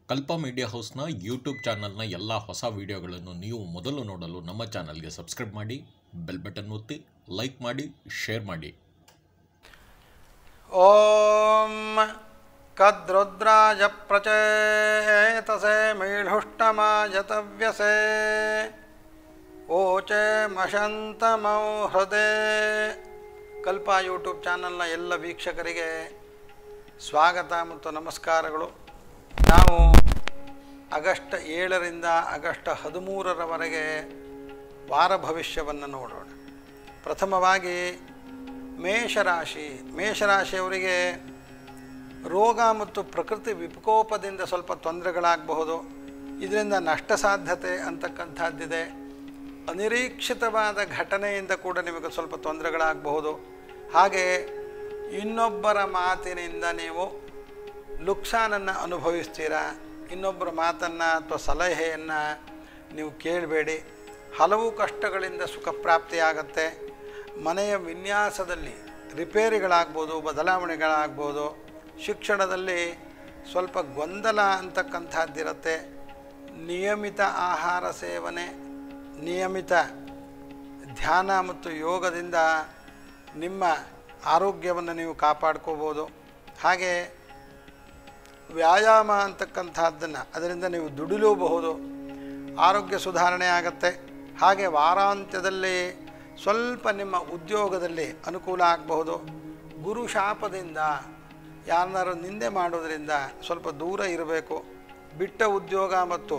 ಕಲ್ಪ media ಹೌಸ್ನ YouTube ಚಾನಲ್ನ ಎಲ್ಲ ಹೊಸ ವಿಡಿಯೋಗಳನ್ನು ನೀವು ಮೊದಲು ನೋಡಲು ನಮ್ಮ ಚಾನಲ್ಗೆ ಸಬ್ಸ್ಕ್ರೈಬ್ ಮಾಡಿ ಬೆಲ್ ಬಟನ್ ಒತ್ತಿ ಲೈಕ್ ಮಾಡಿ ಶೇರ್ ಮಾಡಿ ॐ कद्रुद्राय प्रचेतसे मीढुष्टमायतव्यसे ಓಚೆ ಮಶಂತಮೌ ಹೃದಯ ಕಲ್ಪ ಯೂಟ್ಯೂಬ್ ಚಾನಲ್ನ ಎಲ್ಲ ವೀಕ್ಷಕರಿಗೆ ಸ್ವಾಗತ ಮತ್ತು ನಮಸ್ಕಾರಗಳು ನಾವು ಆಗಸ್ಟ್ ಏಳರಿಂದ ಆಗಸ್ಟ್ ಹದಿಮೂರರವರೆಗೆ ವಾರ ಭವಿಷ್ಯವನ್ನು ನೋಡೋಣ ಪ್ರಥಮವಾಗಿ ಮೇಷರಾಶಿ ಮೇಷರಾಶಿಯವರಿಗೆ ರೋಗ ಮತ್ತು ಪ್ರಕೃತಿ ವಿಕೋಪದಿಂದ ಸ್ವಲ್ಪ ತೊಂದರೆಗಳಾಗಬಹುದು ಇದರಿಂದ ನಷ್ಟ ಸಾಧ್ಯತೆ ಅಂತಕ್ಕಂಥದ್ದಿದೆ ಅನಿರೀಕ್ಷಿತವಾದ ಘಟನೆಯಿಂದ ಕೂಡ ನಿಮಗೆ ಸ್ವಲ್ಪ ತೊಂದರೆಗಳಾಗಬಹುದು ಹಾಗೆ ಇನ್ನೊಬ್ಬರ ಮಾತಿನಿಂದ ನೀವು ಲುಕ್ಸಾನನ್ನು ಅನುಭವಿಸ್ತೀರಾ ಇನ್ನೊಬ್ಬರ ಮಾತನ್ನು ಅಥವಾ ಸಲಹೆಯನ್ನು ನೀವು ಕೇಳಬೇಡಿ ಹಲವು ಕಷ್ಟಗಳಿಂದ ಸುಖ ಪ್ರಾಪ್ತಿಯಾಗತ್ತೆ ಮನೆಯ ವಿನ್ಯಾಸದಲ್ಲಿ ರಿಪೇರಿಗಳಾಗ್ಬೋದು ಬದಲಾವಣೆಗಳಾಗ್ಬೋದು ಶಿಕ್ಷಣದಲ್ಲಿ ಸ್ವಲ್ಪ ಗೊಂದಲ ಅಂತಕ್ಕಂಥದ್ದಿರುತ್ತೆ ನಿಯಮಿತ ಆಹಾರ ಸೇವನೆ ನಿಯಮಿತ ಧ್ಯಾನ ಮತ್ತು ಯೋಗದಿಂದ ನಿಮ್ಮ ಆರೋಗ್ಯವನ್ನು ನೀವು ಕಾಪಾಡ್ಕೋಬೋದು ಹಾಗೆ ವ್ಯಾಯಾಮ ಅಂತಕ್ಕಂಥದ್ದನ್ನು ಅದರಿಂದ ನೀವು ದುಡಿಲೂಬಹುದು ಆರೋಗ್ಯ ಸುಧಾರಣೆ ಆಗುತ್ತೆ ಹಾಗೆ ವಾರಾಂತ್ಯದಲ್ಲಿ ಸ್ವಲ್ಪ ನಿಮ್ಮ ಉದ್ಯೋಗದಲ್ಲಿ ಅನುಕೂಲ ಆಗಬಹುದು ಗುರು ಶಾಪದಿಂದ ಯಾರನ್ನಾರು ನಿಂದೆ ಮಾಡೋದರಿಂದ ಸ್ವಲ್ಪ ದೂರ ಇರಬೇಕು ಬಿಟ್ಟ ಉದ್ಯೋಗ ಮತ್ತು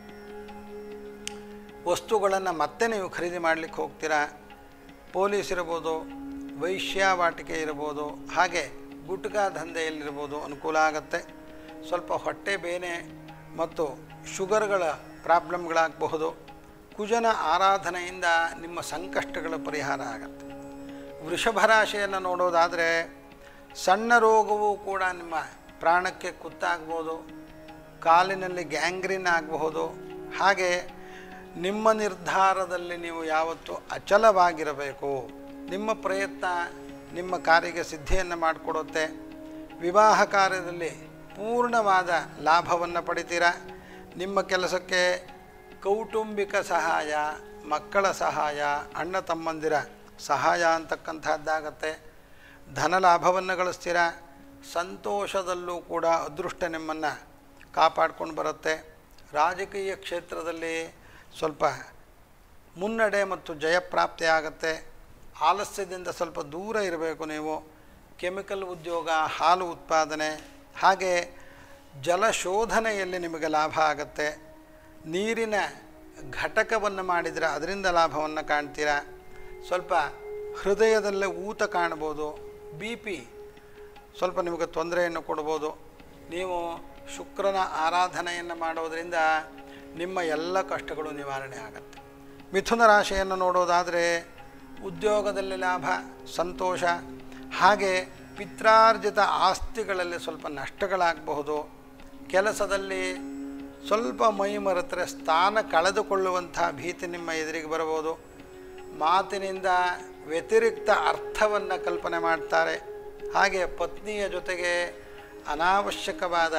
ವಸ್ತುಗಳನ್ನು ಮತ್ತೆ ನೀವು ಖರೀದಿ ಮಾಡಲಿಕ್ಕೆ ಹೋಗ್ತೀರಾ ಪೊಲೀಸ್ ಇರ್ಬೋದು ವೈಶ್ಯಾವಾಟಿಕೆ ಇರ್ಬೋದು ಹಾಗೆ ಗುಟ್ಕಾ ದಂಧೆಯಲ್ಲಿರ್ಬೋದು ಅನುಕೂಲ ಆಗುತ್ತೆ ಸ್ವಲ್ಪ ಹೊಟ್ಟೆ ಬೇನೆ ಮತ್ತು ಶುಗರ್ಗಳ ಪ್ರಾಬ್ಲಮ್ಗಳಾಗಬಹುದು ಕುಜನ ಆರಾಧನೆಯಿಂದ ನಿಮ್ಮ ಸಂಕಷ್ಟಗಳ ಪರಿಹಾರ ಆಗುತ್ತೆ ವೃಷಭ ರಾಶಿಯನ್ನು ನೋಡೋದಾದರೆ ಸಣ್ಣ ರೋಗವೂ ಕೂಡ ನಿಮ್ಮ ಪ್ರಾಣಕ್ಕೆ ಕುತ್ತಾಗ್ಬೋದು ಕಾಲಿನಲ್ಲಿ ಗ್ಯಾಂಗ್ರೀನ್ ಆಗಬಹುದು ಹಾಗೆ ನಿಮ್ಮ ನಿರ್ಧಾರದಲ್ಲಿ ನೀವು ಯಾವತ್ತೂ ಅಚಲವಾಗಿರಬೇಕು ನಿಮ್ಮ ಪ್ರಯತ್ನ ನಿಮ್ಮ ಕಾರ್ಯಕ್ಕೆ ಸಿದ್ಧಿಯನ್ನು ಮಾಡಿಕೊಡುತ್ತೆ ವಿವಾಹ ಕಾರ್ಯದಲ್ಲಿ ಪೂರ್ಣವಾದ ಲಾಭವನ್ನು ಪಡಿತೀರ ನಿಮ್ಮ ಕೆಲಸಕ್ಕೆ ಕೌಟುಂಬಿಕ ಸಹಾಯ ಮಕ್ಕಳ ಸಹಾಯ ಅಣ್ಣ ತಮ್ಮಂದಿರ ಸಹಾಯ ಅಂತಕ್ಕಂಥದ್ದಾಗತ್ತೆ ಧನ ಲಾಭವನ್ನು ಗಳಿಸ್ತೀರ ಸಂತೋಷದಲ್ಲೂ ಕೂಡ ಅದೃಷ್ಟ ನಿಮ್ಮನ್ನು ಕಾಪಾಡ್ಕೊಂಡು ಬರುತ್ತೆ ರಾಜಕೀಯ ಕ್ಷೇತ್ರದಲ್ಲಿ ಸ್ವಲ್ಪ ಮುನ್ನಡೆ ಮತ್ತು ಜಯಪ್ರಾಪ್ತಿ ಆಗುತ್ತೆ ಆಲಸ್ಯದಿಂದ ಸ್ವಲ್ಪ ದೂರ ಇರಬೇಕು ನೀವು ಕೆಮಿಕಲ್ ಉದ್ಯೋಗ ಹಾಲು ಉತ್ಪಾದನೆ ಹಾಗೆ ಜಲಶೋಧನೆಯಲ್ಲಿ ನಿಮಗೆ ಲಾಭ ಆಗುತ್ತೆ ನೀರಿನ ಘಟಕವನ್ನು ಮಾಡಿದರೆ ಅದರಿಂದ ಲಾಭವನ್ನು ಕಾಣ್ತೀರಾ ಸ್ವಲ್ಪ ಹೃದಯದಲ್ಲೇ ಊತ ಕಾಣ್ಬೋದು ಬಿ ಪಿ ಸ್ವಲ್ಪ ನಿಮಗೆ ತೊಂದರೆಯನ್ನು ಕೊಡ್ಬೋದು ನೀವು ಶುಕ್ರನ ಆರಾಧನೆಯನ್ನು ಮಾಡೋದರಿಂದ ನಿಮ್ಮ ಎಲ್ಲ ಕಷ್ಟಗಳು ನಿವಾರಣೆ ಆಗುತ್ತೆ ಮಿಥುನ ರಾಶಿಯನ್ನು ನೋಡೋದಾದರೆ ಉದ್ಯೋಗದಲ್ಲಿ ಲಾಭ ಸಂತೋಷ ಹಾಗೆ ಪಿತ್ರಾರ್ಜಿತ ಆಸ್ತಿಗಳಲ್ಲಿ ಸ್ವಲ್ಪ ನಷ್ಟಗಳಾಗಬಹುದು ಕೆಲಸದಲ್ಲಿ ಸ್ವಲ್ಪ ಮೈ ಮರೆತರೆ ಸ್ಥಾನ ಕಳೆದುಕೊಳ್ಳುವಂಥ ಭೀತಿ ನಿಮ್ಮ ಎದುರಿಗೆ ಬರಬಹುದು ಮಾತಿನಿಂದ ವ್ಯತಿರಿಕ್ತ ಅರ್ಥವನ್ನು ಕಲ್ಪನೆ ಮಾಡ್ತಾರೆ ಹಾಗೆ ಪತ್ನಿಯ ಜೊತೆಗೆ ಅನಾವಶ್ಯಕವಾದ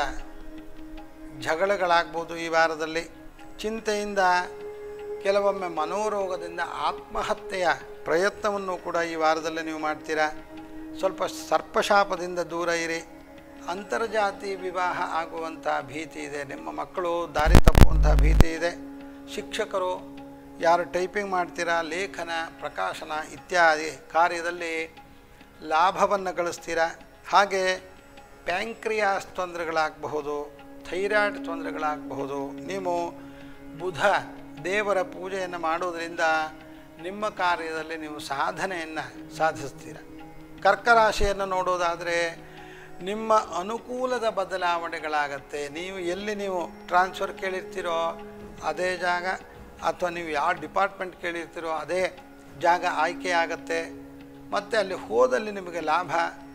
ಜಗಳಗಳಾಗ್ಬೋದು ಈ ವಾರದಲ್ಲಿ ಚಿಂತೆಯಿಂದ ಕೆಲವೊಮ್ಮೆ ಮನೋರೋಗದಿಂದ ಆತ್ಮಹತ್ಯೆಯ ಪ್ರಯತ್ನವನ್ನು ಕೂಡ ಈ ವಾರದಲ್ಲಿ ನೀವು ಮಾಡ್ತೀರಾ ಸ್ವಲ್ಪ ಸರ್ಪಶಾಪದಿಂದ ದೂರ ಇರಿ ಅಂತರ್ಜಾತಿ ವಿವಾಹ ಆಗುವಂಥ ಭೀತಿ ಇದೆ ನಿಮ್ಮ ಮಕ್ಕಳು ದಾರಿ ತಪ್ಪುವಂಥ ಭೀತಿ ಇದೆ ಶಿಕ್ಷಕರು ಯಾರು ಟೈಪಿಂಗ್ ಮಾಡ್ತೀರಾ ಲೇಖನ ಪ್ರಕಾಶನ ಇತ್ಯಾದಿ ಕಾರ್ಯದಲ್ಲಿ ಲಾಭವನ್ನು ಗಳಿಸ್ತೀರಾ ಹಾಗೆ ಪ್ಯಾಂಕ್ರಿಯಾಸ್ ತೊಂದರೆಗಳಾಗಬಹುದು ಥೈರಾಯ್ಡ್ ತೊಂದರೆಗಳಾಗಬಹುದು ನೀವು ಬುಧ ದೇವರ ಪೂಜೆಯನ್ನು ಮಾಡೋದರಿಂದ ನಿಮ್ಮ ಕಾರ್ಯದಲ್ಲಿ ನೀವು ಸಾಧನೆಯನ್ನು ಸಾಧಿಸ್ತೀರ ಕರ್ಕರಾಶಿಯನ್ನು ನೋಡೋದಾದರೆ ನಿಮ್ಮ ಅನುಕೂಲದ ಬದಲಾವಣೆಗಳಾಗತ್ತೆ ನೀವು ಎಲ್ಲಿ ನೀವು ಟ್ರಾನ್ಸ್ಫರ್ ಕೇಳಿರ್ತೀರೋ ಅದೇ ಜಾಗ ಅಥವಾ ನೀವು ಯಾವ ಡಿಪಾರ್ಟ್ಮೆಂಟ್ ಕೇಳಿರ್ತೀರೋ ಅದೇ ಜಾಗ ಆಯ್ಕೆ ಆಗತ್ತೆ ಮತ್ತು ಅಲ್ಲಿ ಹೋದಲ್ಲಿ ನಿಮಗೆ ಲಾಭ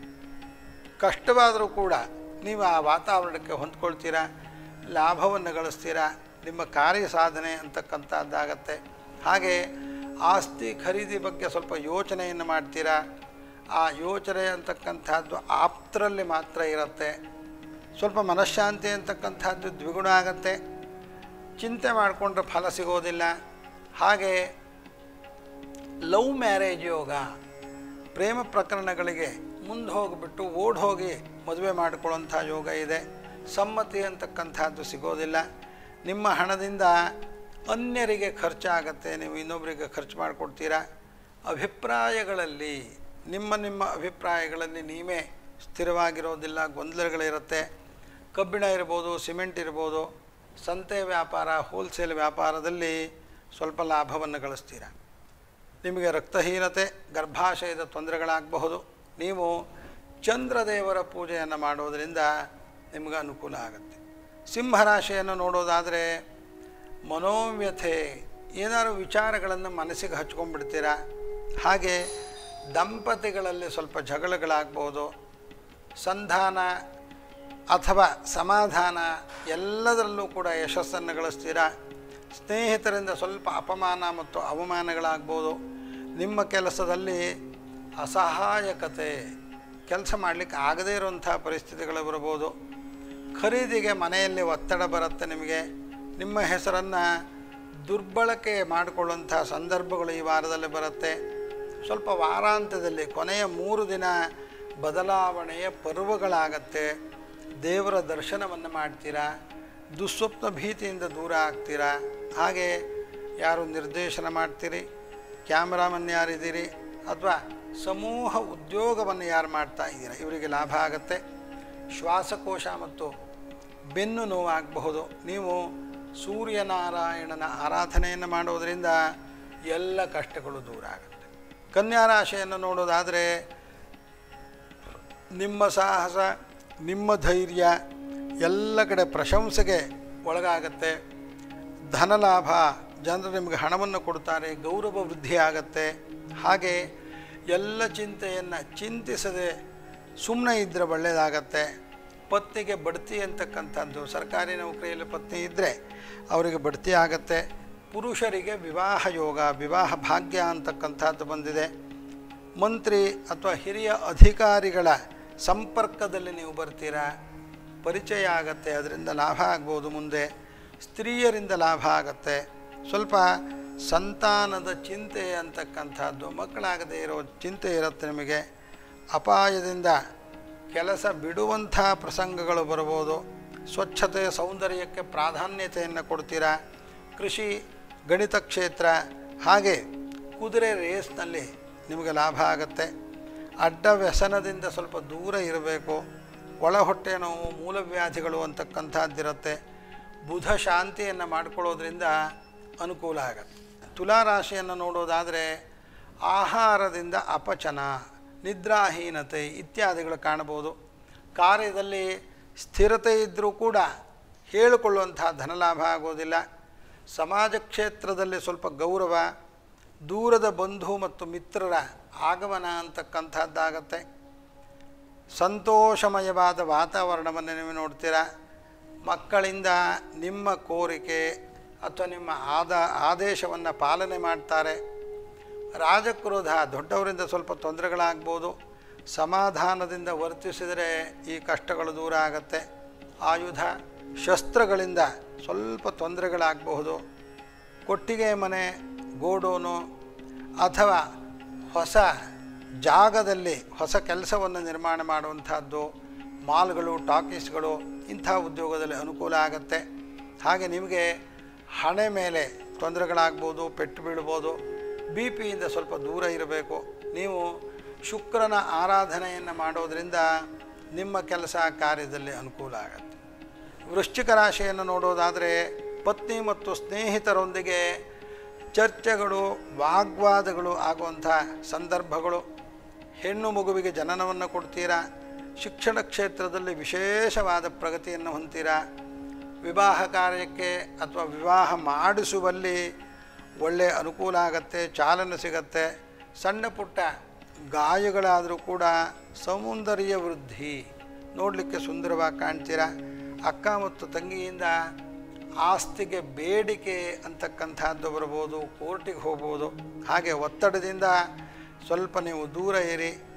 ಕಷ್ಟವಾದರೂ ಕೂಡ ನೀವು ಆ ವಾತಾವರಣಕ್ಕೆ ಹೊಂದ್ಕೊಳ್ತೀರಾ ಲಾಭವನ್ನು ಗಳಿಸ್ತೀರಾ ನಿಮ್ಮ ಕಾರ್ಯ ಸಾಧನೆ ಅಂತಕ್ಕಂಥದ್ದಾಗತ್ತೆ ಹಾಗೆ ಆಸ್ತಿ ಖರೀದಿ ಬಗ್ಗೆ ಸ್ವಲ್ಪ ಯೋಚನೆಯನ್ನು ಮಾಡ್ತೀರಾ ಆ ಯೋಚನೆ ಅಂತಕ್ಕಂಥದ್ದು ಆಪ್ತರಲ್ಲಿ ಮಾತ್ರ ಇರುತ್ತೆ ಸ್ವಲ್ಪ ಮನಃಶಾಂತಿ ಅಂತಕ್ಕಂಥದ್ದು ದ್ವಿಗುಣ ಆಗತ್ತೆ ಚಿಂತೆ ಮಾಡಿಕೊಂಡ್ರೆ ಫಲ ಸಿಗೋದಿಲ್ಲ ಹಾಗೆ ಲವ್ ಮ್ಯಾರೇಜ್ ಯೋಗ ಪ್ರೇಮ ಪ್ರಕರಣಗಳಿಗೆ ಮುಂದೆ ಹೋಗಿಬಿಟ್ಟು ಓಡ್ ಹೋಗಿ ಮದುವೆ ಮಾಡಿಕೊಳ್ಳುವಂಥ ಯೋಗ ಇದೆ ಸಮ್ಮತಿ ಅಂತಕ್ಕಂಥದ್ದು ಸಿಗೋದಿಲ್ಲ ನಿಮ್ಮ ಹಣದಿಂದ ಅನ್ಯರಿಗೆ ಖರ್ಚಾಗತ್ತೆ ನೀವು ಇನ್ನೊಬ್ಬರಿಗೆ ಖರ್ಚು ಮಾಡಿಕೊಡ್ತೀರಾ ಅಭಿಪ್ರಾಯಗಳಲ್ಲಿ ನಿಮ್ಮ ನಿಮ್ಮ ಅಭಿಪ್ರಾಯಗಳಲ್ಲಿ ನೀವೇ ಸ್ಥಿರವಾಗಿರೋದಿಲ್ಲ ಗೊಂದಲಗಳಿರುತ್ತೆ ಕಬ್ಬಿಣ ಇರ್ಬೋದು ಸಿಮೆಂಟ್ ಇರ್ಬೋದು ಸಂತೆ ವ್ಯಾಪಾರ ಹೋಲ್ಸೇಲ್ ವ್ಯಾಪಾರದಲ್ಲಿ ಸ್ವಲ್ಪ ಲಾಭವನ್ನು ಗಳಿಸ್ತೀರ ನಿಮಗೆ ರಕ್ತಹೀನತೆ ಗರ್ಭಾಶಯದ ತೊಂದರೆಗಳಾಗಬಹುದು ನೀವು ಚಂದ್ರದೇವರ ಪೂಜೆಯನ್ನು ಮಾಡೋದರಿಂದ ನಿಮಗೆ ಅನುಕೂಲ ಆಗುತ್ತೆ ಸಿಂಹರಾಶಿಯನ್ನು ನೋಡೋದಾದರೆ ಮನೋವ್ಯಥೆ ಏನಾದ್ರು ವಿಚಾರಗಳನ್ನು ಮನಸ್ಸಿಗೆ ಹಚ್ಕೊಂಡ್ಬಿಡ್ತೀರಾ ಹಾಗೆ ದಂಪತಿಗಳಲ್ಲಿ ಸ್ವಲ್ಪ ಜಗಳಗಳಾಗ್ಬೋದು ಸಂಧಾನ ಅಥವಾ ಸಮಾಧಾನ ಎಲ್ಲದರಲ್ಲೂ ಕೂಡ ಯಶಸ್ಸನ್ನು ಗಳಿಸ್ತೀರಾ ಸ್ನೇಹಿತರಿಂದ ಸ್ವಲ್ಪ ಅಪಮಾನ ಮತ್ತು ಅವಮಾನಗಳಾಗ್ಬೋದು ನಿಮ್ಮ ಕೆಲಸದಲ್ಲಿ ಅಸಹಾಯಕತೆ ಕೆಲಸ ಮಾಡಲಿಕ್ಕೆ ಆಗದೇ ಇರುವಂಥ ಪರಿಸ್ಥಿತಿಗಳು ಬರ್ಬೋದು ಖರೀದಿಗೆ ಮನೆಯಲ್ಲಿ ಒತ್ತಡ ಬರುತ್ತೆ ನಿಮಗೆ ನಿಮ್ಮ ಹೆಸರನ್ನು ದುರ್ಬಳಕೆ ಮಾಡಿಕೊಳ್ಳುವಂಥ ಸಂದರ್ಭಗಳು ಈ ವಾರದಲ್ಲಿ ಬರುತ್ತೆ ಸ್ವಲ್ಪ ವಾರಾಂತ್ಯದಲ್ಲಿ ಕೊನೆಯ ಮೂರು ದಿನ ಬದಲಾವಣೆಯ ಪರ್ವಗಳಾಗತ್ತೆ ದೇವರ ದರ್ಶನವನ್ನು ಮಾಡ್ತೀರಾ ದುಸ್ವಪ್ನ ಭೀತಿಯಿಂದ ದೂರ ಆಗ್ತೀರಾ ಹಾಗೆ ಯಾರು ನಿರ್ದೇಶನ ಮಾಡ್ತೀರಿ ಕ್ಯಾಮ್ರಾಮನ್ ಯಾರಿದ್ದೀರಿ ಅಥವಾ ಸಮೂಹ ಉದ್ಯೋಗವನ್ನು ಯಾರು ಮಾಡ್ತಾ ಇದ್ದೀರಾ ಇವರಿಗೆ ಲಾಭ ಆಗುತ್ತೆ ಶ್ವಾಸಕೋಶ ಮತ್ತು ಬೆನ್ನು ನೋವಾಗಬಹುದು ನೀವು ಸೂರ್ಯನಾರಾಯಣನ ಆರಾಧನೆಯನ್ನು ಮಾಡೋದರಿಂದ ಎಲ್ಲ ಕಷ್ಟಗಳು ದೂರ ಆಗುತ್ತೆ ಕನ್ಯಾ ರಾಶಿಯನ್ನು ನೋಡೋದಾದರೆ ನಿಮ್ಮ ಸಾಹಸ ನಿಮ್ಮ ಧೈರ್ಯ ಎಲ್ಲ ಕಡೆ ಪ್ರಶಂಸೆಗೆ ಒಳಗಾಗತ್ತೆ ಧನಲಾಭ ಜನರು ನಿಮಗೆ ಹಣವನ್ನು ಕೊಡ್ತಾರೆ ಗೌರವ ವೃದ್ಧಿ ಆಗತ್ತೆ ಹಾಗೆ ಎಲ್ಲ ಚಿಂತೆಯನ್ನು ಚಿಂತಿಸದೆ ಸುಮ್ಮನೆ ಇದ್ದರೆ ಒಳ್ಳೆಯದಾಗತ್ತೆ ಪತ್ನಿಗೆ ಬಡ್ತಿ ಅಂತಕ್ಕಂಥದ್ದು ಸರ್ಕಾರಿ ನೌಕರಿಯಲ್ಲಿ ಪತ್ನಿ ಇದ್ದರೆ ಅವರಿಗೆ ಬಡ್ತಿ ಆಗತ್ತೆ ಪುರುಷರಿಗೆ ವಿವಾಹ ಯೋಗ ವಿವಾಹ ಭಾಗ್ಯ ಅಂತಕ್ಕಂಥದ್ದು ಬಂದಿದೆ ಮಂತ್ರಿ ಅಥವಾ ಹಿರಿಯ ಅಧಿಕಾರಿಗಳ ಸಂಪರ್ಕದಲ್ಲಿ ನೀವು ಬರ್ತೀರಾ ಪರಿಚಯ ಆಗತ್ತೆ ಅದರಿಂದ ಲಾಭ ಆಗ್ಬೋದು ಮುಂದೆ ಸ್ತ್ರೀಯರಿಂದ ಲಾಭ ಆಗತ್ತೆ ಸ್ವಲ್ಪ ಸಂತಾನದ ಚಿಂತೆ ಅಂತಕ್ಕಂಥದ್ದು ಮಕ್ಕಳಾಗದೇ ಇರೋ ಚಿಂತೆ ಇರುತ್ತೆ ನಿಮಗೆ ಅಪಾಯದಿಂದ ಕೆಲಸ ಬಿಡುವಂಥ ಪ್ರಸಂಗಗಳು ಬರ್ಬೋದು ಸ್ವಚ್ಛತೆ ಸೌಂದರ್ಯಕ್ಕೆ ಪ್ರಾಧಾನ್ಯತೆಯನ್ನು ಕೊಡ್ತೀರಾ ಕೃಷಿ ಗಣಿತ ಕ್ಷೇತ್ರ ಹಾಗೆ ಕುದುರೆ ರೇಸ್ನಲ್ಲಿ ನಿಮಗೆ ಲಾಭ ಆಗುತ್ತೆ ಅಡ್ಡ ವ್ಯಸನದಿಂದ ಸ್ವಲ್ಪ ದೂರ ಇರಬೇಕು ಒಳ ಹೊಟ್ಟೆ ನೋವು ಮೂಲವ್ಯಾಧಿಗಳು ಅಂತಕ್ಕಂಥದ್ದಿರುತ್ತೆ ಬುಧ ಶಾಂತಿಯನ್ನು ಮಾಡ್ಕೊಳ್ಳೋದ್ರಿಂದ ಅನುಕೂಲ ಆಗತ್ತೆ ತುಲಾರಾಶಿಯನ್ನು ನೋಡೋದಾದರೆ ಆಹಾರದಿಂದ ಅಪಚನ ನಿದ್ರಾಹೀನತೆ ಇತ್ಯಾದಿಗಳು ಕಾಣಬಹುದು ಕಾರ್ಯದಲ್ಲಿ ಸ್ಥಿರತೆ ಇದ್ದರೂ ಕೂಡ ಹೇಳಿಕೊಳ್ಳುವಂಥ ಧನಲಾಭ ಆಗೋದಿಲ್ಲ ಸಮಾಜ ಕ್ಷೇತ್ರದಲ್ಲಿ ಸ್ವಲ್ಪ ಗೌರವ ದೂರದ ಬಂಧು ಮತ್ತು ಮಿತ್ರರ ಆಗಮನ ಅಂತಕ್ಕಂಥದ್ದಾಗತ್ತೆ ಸಂತೋಷಮಯವಾದ ವಾತಾವರಣವನ್ನು ನೀವು ನೋಡ್ತೀರಾ ಮಕ್ಕಳಿಂದ ನಿಮ್ಮ ಕೋರಿಕೆ ಅಥವಾ ನಿಮ್ಮ ಆದ ಆದೇಶವನ್ನು ಪಾಲನೆ ಮಾಡ್ತಾರೆ ರಾಜಕ್ರೋಧ ದೊಡ್ಡವರಿಂದ ಸ್ವಲ್ಪ ತೊಂದರೆಗಳಾಗ್ಬೋದು ಸಮಾಧಾನದಿಂದ ವರ್ತಿಸಿದರೆ ಈ ಕಷ್ಟಗಳು ದೂರ ಆಗತ್ತೆ ಆಯುಧ ಶಸ್ತ್ರಗಳಿಂದ ಸ್ವಲ್ಪ ತೊಂದರೆಗಳಾಗಬಹುದು ಕೊಟ್ಟಿಗೆ ಮನೆ ಗೋಡೋನು ಅಥವಾ ಹೊಸ ಜಾಗದಲ್ಲಿ ಹೊಸ ಕೆಲಸವನ್ನು ನಿರ್ಮಾಣ ಮಾಡುವಂಥದ್ದು ಮಾಲ್ಗಳು ಟಾಕೀಸ್ಗಳು ಇಂಥ ಉದ್ಯೋಗದಲ್ಲಿ ಅನುಕೂಲ ಆಗುತ್ತೆ ಹಾಗೆ ನಿಮಗೆ ಹಣೆ ಮೇಲೆ ತೊಂದರೆಗಳಾಗ್ಬೋದು ಪೆಟ್ಟು ಬೀಳ್ಬೋದು ಬಿ ಪಿಯಿಂದ ಸ್ವಲ್ಪ ದೂರ ಇರಬೇಕು ನೀವು ಶುಕ್ರನ ಆರಾಧನೆಯನ್ನು ಮಾಡೋದರಿಂದ ನಿಮ್ಮ ಕೆಲಸ ಕಾರ್ಯದಲ್ಲಿ ಅನುಕೂಲ ಆಗುತ್ತೆ ವೃಶ್ಚಿಕ ರಾಶಿಯನ್ನು ನೋಡೋದಾದರೆ ಪತ್ನಿ ಮತ್ತು ಸ್ನೇಹಿತರೊಂದಿಗೆ ಚರ್ಚೆಗಳು ವಾಗ್ವಾದಗಳು ಆಗುವಂಥ ಸಂದರ್ಭಗಳು ಹೆಣ್ಣು ಮಗುವಿಗೆ ಜನನವನ್ನು ಕೊಡ್ತೀರಾ ಶಿಕ್ಷಣ ಕ್ಷೇತ್ರದಲ್ಲಿ ವಿಶೇಷವಾದ ಪ್ರಗತಿಯನ್ನು ಹೊಂದ್ತೀರಾ ವಿವಾಹ ಕಾರ್ಯಕ್ಕೆ ಅಥವಾ ವಿವಾಹ ಮಾಡಿಸುವಲ್ಲಿ ಒಳ್ಳೆಯ ಅನುಕೂಲ ಆಗತ್ತೆ ಚಾಲನೆ ಸಿಗತ್ತೆ ಸಣ್ಣ ಪುಟ್ಟ ಗಾಯಗಳಾದರೂ ಕೂಡ ಸೌಂದರ್ಯ ವೃದ್ಧಿ ನೋಡಲಿಕ್ಕೆ ಸುಂದರವಾಗಿ ಕಾಣ್ತೀರಾ ಅಕ್ಕ ಮತ್ತು ತಂಗಿಯಿಂದ ಆಸ್ತಿಗೆ ಬೇಡಿಕೆ ಅಂತಕ್ಕಂಥದ್ದು ಬರ್ಬೋದು ಕೋರ್ಟಿಗೆ ಹೋಗ್ಬೋದು ಹಾಗೆ ಒತ್ತಡದಿಂದ ಸ್ವಲ್ಪ ನೀವು ದೂರ ಇರಿ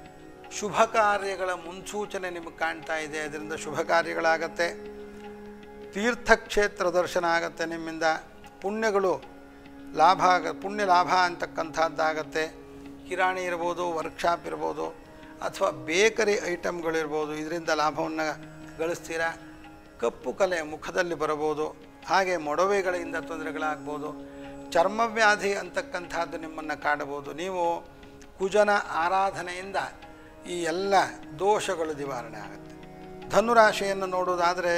ಶುಭ ಕಾರ್ಯಗಳ ಮುನ್ಸೂಚನೆ ನಿಮಗೆ ಕಾಣ್ತಾ ಇದೆ ಅದರಿಂದ ಶುಭ ಕಾರ್ಯಗಳಾಗತ್ತೆ ತೀರ್ಥಕ್ಷೇತ್ರ ದರ್ಶನ ಆಗತ್ತೆ ನಿಮ್ಮಿಂದ ಪುಣ್ಯಗಳು ಲಾಭ ಆಗ ಪುಣ್ಯ ಲಾಭ ಅಂತಕ್ಕಂಥದ್ದಾಗತ್ತೆ ಕಿರಾಣಿ ಇರ್ಬೋದು ವರ್ಕ್ಶಾಪ್ ಇರ್ಬೋದು ಅಥವಾ ಬೇಕರಿ ಐಟಮ್ಗಳಿರ್ಬೋದು ಇದರಿಂದ ಲಾಭವನ್ನು ಗಳಿಸ್ತೀರಾ ಕಪ್ಪು ಕಲೆ ಮುಖದಲ್ಲಿ ಬರಬಹುದು ಹಾಗೆ ಮೊಡವೆಗಳಿಂದ ತೊಂದರೆಗಳಾಗ್ಬೋದು ಚರ್ಮವ್ಯಾಧಿ ಅಂತಕ್ಕಂಥದ್ದು ನಿಮ್ಮನ್ನು ಕಾಡಬಹುದು ನೀವು ಕುಜನ ಆರಾಧನೆಯಿಂದ ಈ ಎಲ್ಲ ದೋಷಗಳು ನಿವಾರಣೆ ಆಗುತ್ತೆ ಧನುರಾಶಿಯನ್ನು ನೋಡೋದಾದರೆ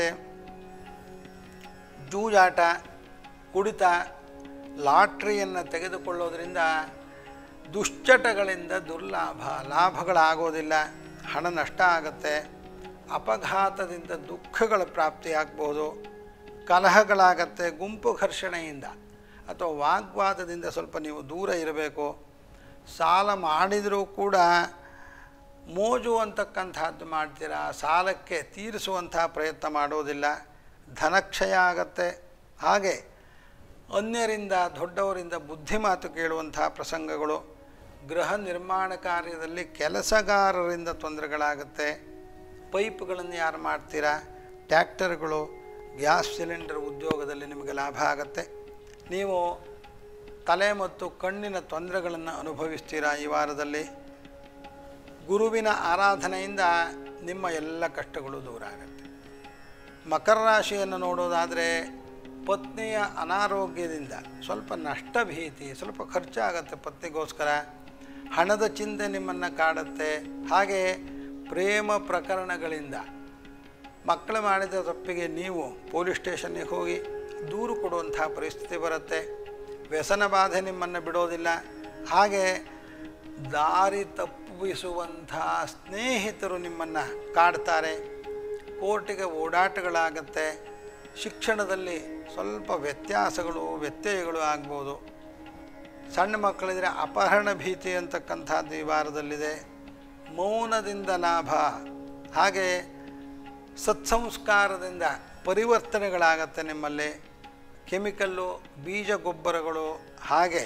ಜೂಜಾಟ ಕುಡಿತ ಲಾಟ್ರಿಯನ್ನು ತೆಗೆದುಕೊಳ್ಳೋದ್ರಿಂದ ದುಶ್ಚಟಗಳಿಂದ ದುರ್ಲಾಭ ಲಾಭಗಳಾಗೋದಿಲ್ಲ ಹಣ ನಷ್ಟ ಆಗುತ್ತೆ ಅಪಘಾತದಿಂದ ದುಃಖಗಳ ಪ್ರಾಪ್ತಿಯಾಗ್ಬೋದು ಕಲಹಗಳಾಗತ್ತೆ ಗುಂಪು ಘರ್ಷಣೆಯಿಂದ ಅಥವಾ ವಾಗ್ವಾದದಿಂದ ಸ್ವಲ್ಪ ನೀವು ದೂರ ಇರಬೇಕು ಸಾಲ ಮಾಡಿದರೂ ಕೂಡ ಮೋಜು ಅಂತಕ್ಕಂಥದ್ದು ಮಾಡ್ತೀರಾ ಸಾಲಕ್ಕೆ ತೀರಿಸುವಂಥ ಪ್ರಯತ್ನ ಮಾಡೋದಿಲ್ಲ ಧನಕ್ಷಯ ಆಗತ್ತೆ ಹಾಗೆ ಅನ್ಯರಿಂದ ದೊಡ್ಡವರಿಂದ ಬುದ್ಧಿಮಾತು ಕೇಳುವಂಥ ಪ್ರಸಂಗಗಳು ಗೃಹ ನಿರ್ಮಾಣ ಕಾರ್ಯದಲ್ಲಿ ಕೆಲಸಗಾರರಿಂದ ತೊಂದರೆಗಳಾಗುತ್ತೆ ಪೈಪ್ಗಳನ್ನು ಯಾರು ಮಾಡ್ತೀರಾ ಟ್ಯಾಕ್ಟರ್ಗಳು ಗ್ಯಾಸ್ ಸಿಲಿಂಡರ್ ಉದ್ಯೋಗದಲ್ಲಿ ನಿಮಗೆ ಲಾಭ ಆಗುತ್ತೆ ನೀವು ತಲೆ ಮತ್ತು ಕಣ್ಣಿನ ತೊಂದರೆಗಳನ್ನು ಅನುಭವಿಸ್ತೀರಾ ಈ ವಾರದಲ್ಲಿ ಗುರುವಿನ ಆರಾಧನೆಯಿಂದ ನಿಮ್ಮ ಎಲ್ಲ ಕಷ್ಟಗಳು ದೂರ ಆಗುತ್ತೆ ಮಕರ ರಾಶಿಯನ್ನು ನೋಡೋದಾದರೆ ಪತ್ನಿಯ ಅನಾರೋಗ್ಯದಿಂದ ಸ್ವಲ್ಪ ನಷ್ಟ ಭೀತಿ ಸ್ವಲ್ಪ ಖರ್ಚಾಗತ್ತೆ ಪತ್ನಿಗೋಸ್ಕರ ಹಣದ ಚಿಂತೆ ನಿಮ್ಮನ್ನು ಕಾಡುತ್ತೆ ಹಾಗೆ ಪ್ರೇಮ ಪ್ರಕರಣಗಳಿಂದ ಮಕ್ಕಳು ಮಾಡಿದ ತಪ್ಪಿಗೆ ನೀವು ಪೊಲೀಸ್ ಸ್ಟೇಷನ್ಗೆ ಹೋಗಿ ದೂರು ಕೊಡುವಂಥ ಪರಿಸ್ಥಿತಿ ಬರುತ್ತೆ ವ್ಯಸನ ಬಾಧೆ ನಿಮ್ಮನ್ನು ಬಿಡೋದಿಲ್ಲ ಹಾಗೆ ದಾರಿ ತಪ್ಪಿಸುವಂಥ ಸ್ನೇಹಿತರು ನಿಮ್ಮನ್ನು ಕಾಡ್ತಾರೆ ಕೋರ್ಟಿಗೆ ಓಡಾಟಗಳಾಗತ್ತೆ ಶಿಕ್ಷಣದಲ್ಲಿ ಸ್ವಲ್ಪ ವ್ಯತ್ಯಾಸಗಳು ವ್ಯತ್ಯಯಗಳು ಆಗ್ಬೋದು ಸಣ್ಣ ಮಕ್ಕಳಿದ್ರೆ ಅಪಹರಣ ಭೀತಿ ಅಂತಕ್ಕಂಥದ್ದು ಈ ವಾರದಲ್ಲಿದೆ ಮೌನದಿಂದ ಲಾಭ ಹಾಗೆ ಸತ್ಸಂಸ್ಕಾರದಿಂದ ಪರಿವರ್ತನೆಗಳಾಗತ್ತೆ ನಿಮ್ಮಲ್ಲಿ ಕೆಮಿಕಲ್ಲು ಬೀಜ ಗೊಬ್ಬರಗಳು ಹಾಗೆ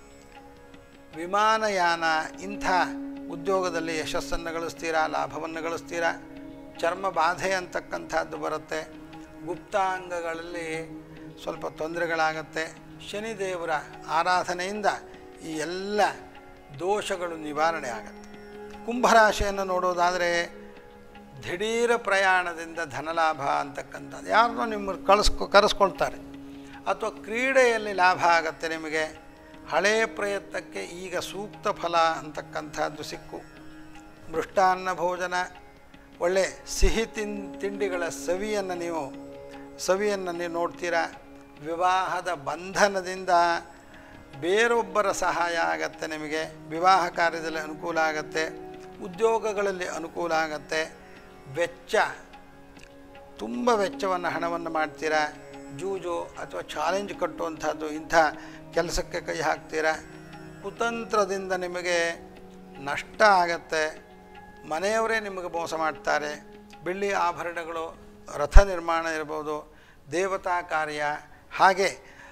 ವಿಮಾನಯಾನ ಇಂಥ ಉದ್ಯೋಗದಲ್ಲಿ ಯಶಸ್ಸನ್ನು ಗಳಿಸ್ತೀರಾ ಲಾಭವನ್ನು ಗಳಿಸ್ತೀರಾ ಚರ್ಮ ಬಾಧೆ ಅಂತಕ್ಕಂಥದ್ದು ಬರುತ್ತೆ ಗುಪ್ತಾಂಗಗಳಲ್ಲಿ ಸ್ವಲ್ಪ ತೊಂದರೆಗಳಾಗತ್ತೆ ಶನಿದೇವರ ಆರಾಧನೆಯಿಂದ ಈ ಎಲ್ಲ ದೋಷಗಳು ನಿವಾರಣೆ ಆಗುತ್ತೆ ಕುಂಭರಾಶಿಯನ್ನು ನೋಡೋದಾದರೆ ದಿಢೀರ ಪ್ರಯಾಣದಿಂದ ಧನಲಾಭ ಅಂತಕ್ಕಂಥದ್ದು ಯಾರನ್ನೋ ನಿಮ್ಮನ್ನು ಕಳಿಸ್ಕೊ ಕರೆಸ್ಕೊಳ್ತಾರೆ ಅಥವಾ ಕ್ರೀಡೆಯಲ್ಲಿ ಲಾಭ ಆಗತ್ತೆ ನಿಮಗೆ ಹಳೆಯ ಪ್ರಯತ್ನಕ್ಕೆ ಈಗ ಸೂಕ್ತ ಫಲ ಅಂತಕ್ಕಂಥದ್ದು ಸಿಕ್ಕು ಮೃಷ್ಟಾನ್ನ ಭೋಜನ ಒಳ್ಳೆ ಸಿಹಿ ತಿನ್ ತಿಂಡಿಗಳ ಸವಿಯನ್ನು ನೀವು ಸವಿಯನ್ನು ನೀವು ನೋಡ್ತೀರಾ ವಿವಾಹದ ಬಂಧನದಿಂದ ಬೇರೊಬ್ಬರ ಸಹಾಯ ಆಗತ್ತೆ ನಿಮಗೆ ವಿವಾಹ ಕಾರ್ಯದಲ್ಲಿ ಅನುಕೂಲ ಆಗತ್ತೆ ಉದ್ಯೋಗಗಳಲ್ಲಿ ಅನುಕೂಲ ಆಗತ್ತೆ ವೆಚ್ಚ ತುಂಬ ವೆಚ್ಚವನ್ನು ಹಣವನ್ನು ಮಾಡ್ತೀರಾ ಜೂಜು ಅಥವಾ ಚಾಲೆಂಜ್ ಕಟ್ಟುವಂಥದ್ದು ಇಂಥ ಕೆಲಸಕ್ಕೆ ಕೈ ಹಾಕ್ತೀರಾ ಕುತಂತ್ರದಿಂದ ನಿಮಗೆ ನಷ್ಟ ಆಗತ್ತೆ ಮನೆಯವರೇ ನಿಮಗೆ ಮೋಸ ಮಾಡ್ತಾರೆ ಬೆಳ್ಳಿ ಆಭರಣಗಳು ರಥ ನಿರ್ಮಾಣ ಇರ್ಬೋದು ದೇವತಾ ಕಾರ್ಯ ಹಾಗೆ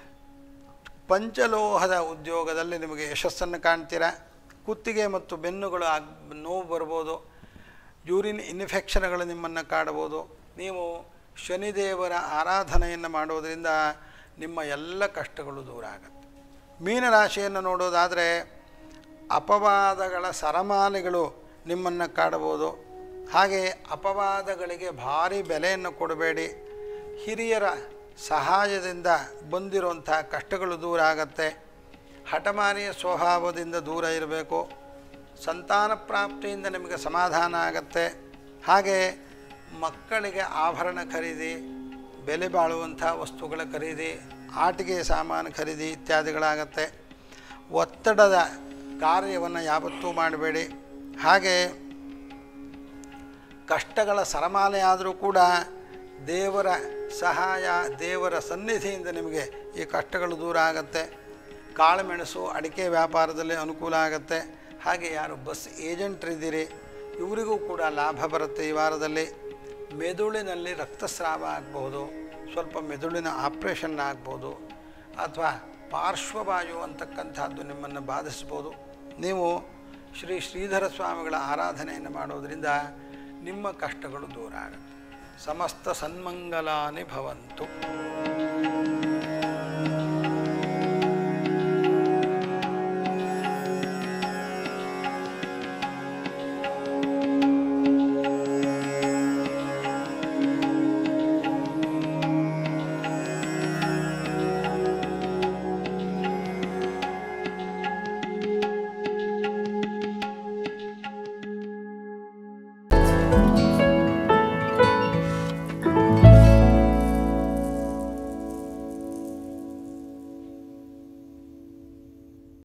ಪಂಚಲೋಹದ ಉದ್ಯೋಗದಲ್ಲಿ ನಿಮಗೆ ಯಶಸ್ಸನ್ನು ಕಾಣ್ತೀರಾ ಕುತ್ತಿಗೆ ಮತ್ತು ಬೆನ್ನುಗಳು ಆಗ್ ನೋವು ಬರ್ಬೋದು ಯೂರಿನ್ ಇನ್ಫೆಕ್ಷನ್ಗಳು ನಿಮ್ಮನ್ನು ಕಾಡಬಹುದು ನೀವು ಶನಿದೇವರ ಆರಾಧನೆಯನ್ನು ಮಾಡೋದರಿಂದ ನಿಮ್ಮ ಎಲ್ಲ ಕಷ್ಟಗಳು ದೂರ ಆಗುತ್ತೆ ಮೀನರಾಶಿಯನ್ನು ನೋಡೋದಾದರೆ ಅಪವಾದಗಳ ಸರಮಾಲೆಗಳು ನಿಮ್ಮನ್ನು ಕಾಡಬಹುದು ಹಾಗೆ ಅಪವಾದಗಳಿಗೆ ಭಾರಿ ಬೆಲೆಯನ್ನು ಕೊಡಬೇಡಿ ಹಿರಿಯರ ಸಹಾಯದಿಂದ ಬಂದಿರುವಂಥ ಕಷ್ಟಗಳು ದೂರ ಆಗತ್ತೆ ಹಠಮಾರಿಯ ಸ್ವಭಾವದಿಂದ ದೂರ ಇರಬೇಕು ಸಂತಾನ ಪ್ರಾಪ್ತಿಯಿಂದ ನಿಮಗೆ ಸಮಾಧಾನ ಆಗತ್ತೆ ಹಾಗೆ ಮಕ್ಕಳಿಗೆ ಆಭರಣ ಖರೀದಿ ಬೆಲೆ ಬಾಳುವಂಥ ವಸ್ತುಗಳ ಖರೀದಿ ಆಟಿಕೆ ಸಾಮಾನು ಖರೀದಿ ಇತ್ಯಾದಿಗಳಾಗತ್ತೆ ಒತ್ತಡದ ಕಾರ್ಯವನ್ನು ಯಾವತ್ತೂ ಮಾಡಬೇಡಿ ಹಾಗೆ ಕಷ್ಟಗಳ ಸರಮಾಲೆ ಆದರೂ ಕೂಡ ದೇವರ ಸಹಾಯ ದೇವರ ಸನ್ನಿಧಿಯಿಂದ ನಿಮಗೆ ಈ ಕಷ್ಟಗಳು ದೂರ ಆಗತ್ತೆ ಕಾಳುಮೆಣಸು ಅಡಿಕೆ ವ್ಯಾಪಾರದಲ್ಲಿ ಅನುಕೂಲ ಆಗುತ್ತೆ ಹಾಗೆ ಯಾರು ಬಸ್ ಏಜೆಂಟ್ರಿದ್ದೀರಿ ಇವರಿಗೂ ಕೂಡ ಲಾಭ ಬರುತ್ತೆ ಈ ವಾರದಲ್ಲಿ ಮೆದುಳಿನಲ್ಲಿ ರಕ್ತಸ್ರಾವ ಆಗ್ಬೋದು ಸ್ವಲ್ಪ ಮೆದುಳಿನ ಆಪ್ರೇಷನ್ ಆಗ್ಬೋದು ಅಥವಾ ಪಾರ್ಶ್ವವಾಯು ಅಂತಕ್ಕಂಥದ್ದು ನಿಮ್ಮನ್ನು ಬಾಧಿಸ್ಬೋದು ನೀವು ಶ್ರೀ ಶ್ರೀಧರ ಸ್ವಾಮಿಗಳ ಆರಾಧನೆಯನ್ನು ಮಾಡೋದರಿಂದ ನಿಮ್ಮ ಕಷ್ಟಗಳು ದೂರ ಆಗುತ್ತೆ ಸಮಸ್ತ ಸನ್ಮಂಗಲಾನಿ ಭವಂತು